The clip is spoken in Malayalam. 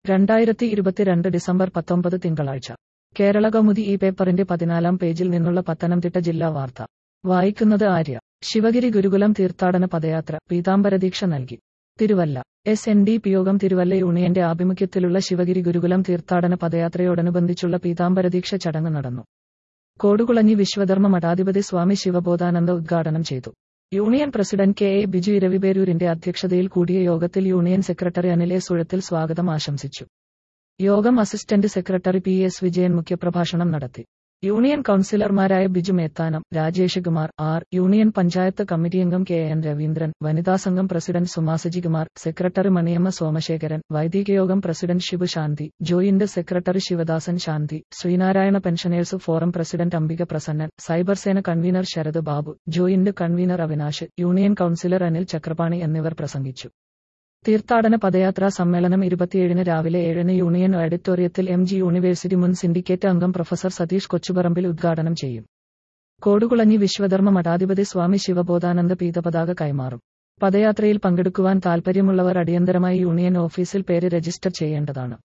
രണ്ടായിരത്തി ഇരുപത്തിരണ്ട് ഡിസംബർ പത്തൊമ്പത് തിങ്കളാഴ്ച കേരള കൗമുദി ഈ പേപ്പറിന്റെ പതിനാലാം പേജിൽ നിന്നുള്ള പത്തനംതിട്ട ജില്ലാ വാർത്ത വായിക്കുന്നത് ആര്യ ശിവഗിരി ഗുരുകുലം തീർത്ഥാടന പദയാത്ര പീതാംബരദീക്ഷ നൽകി Thiruvalla S N D P യോഗം തിരുവല്ല യൂണിയന്റെ ആഭിമുഖ്യത്തിലുള്ള ശിവഗിരി ഗുരുകുലം തീർത്ഥാടന പദയാത്രയോടനുബന്ധിച്ചുള്ള പീതാംബരദീക്ഷ ചടങ്ങ് നടന്നു കോടുകുളഞ്ഞി വിശ്വധർമ്മ മഠാധിപതി സ്വാമി ശിവബോധാനന്ദ ഉദ്ഘാടനം ചെയ്തു union president K A Biju ഇരവിപേരൂരിന്റെ അധ്യക്ഷതയിൽ കൂടിയ യോഗത്തിൽ union secretary Anil A Suzhathil സ്വാഗതം ആശംസിച്ചു യോഗം assistant secretary P S Vijayan മുഖ്യപ്രഭാഷണം നടത്തി യൂണിയൻ കൌൺസിലർമാരായ Biju Methanam Rajesh Kumar R union panchayat committee അംഗം കെ എൻ രവീന്ദ്രൻ വനിതാ സംഘം പ്രസിഡന്റ് സുമാസജി കുമാർ സെക്രട്ടറി മണിയമ്മ സോമശേഖരൻ വൈദിക യോഗം president Shiva Shanthi joint secretary Shivadasan Shanthi Sreenarayana pensioners forum president Ambika Prasannan cyber Sena convener Sarath Babu joint convener Avinash union councillor Anil Chakrapani എന്നിവർ പ്രസംഗിച്ചു തീർത്ഥാടന പദയാത്രാ സമ്മേളനം ഇരുപത്തിയേഴിന് രാവിലെ ഏഴിന് യൂണിയൻ ഓഡിറ്റോറിയത്തിൽ എം ജി യൂണിവേഴ്സിറ്റി മുൻ സിൻഡിക്കേറ്റ് അംഗം പ്രൊഫസർ സതീഷ് കൊച്ചുപറമ്പിൽ ഉദ്ഘാടനം ചെയ്യും കോടുകുളഞ്ഞി വിശ്വധർമ്മ മഠാധിപതി സ്വാമി ശിവബോധാനന്ദ പീതപതാക കൈമാറും പദയാത്രയിൽ പങ്കെടുക്കുവാൻ താൽപ്പര്യമുള്ളവർ അടിയന്തരമായി യൂണിയൻ ഓഫീസിൽ പേര് രജിസ്റ്റർ ചെയ്യേണ്ടതാണ്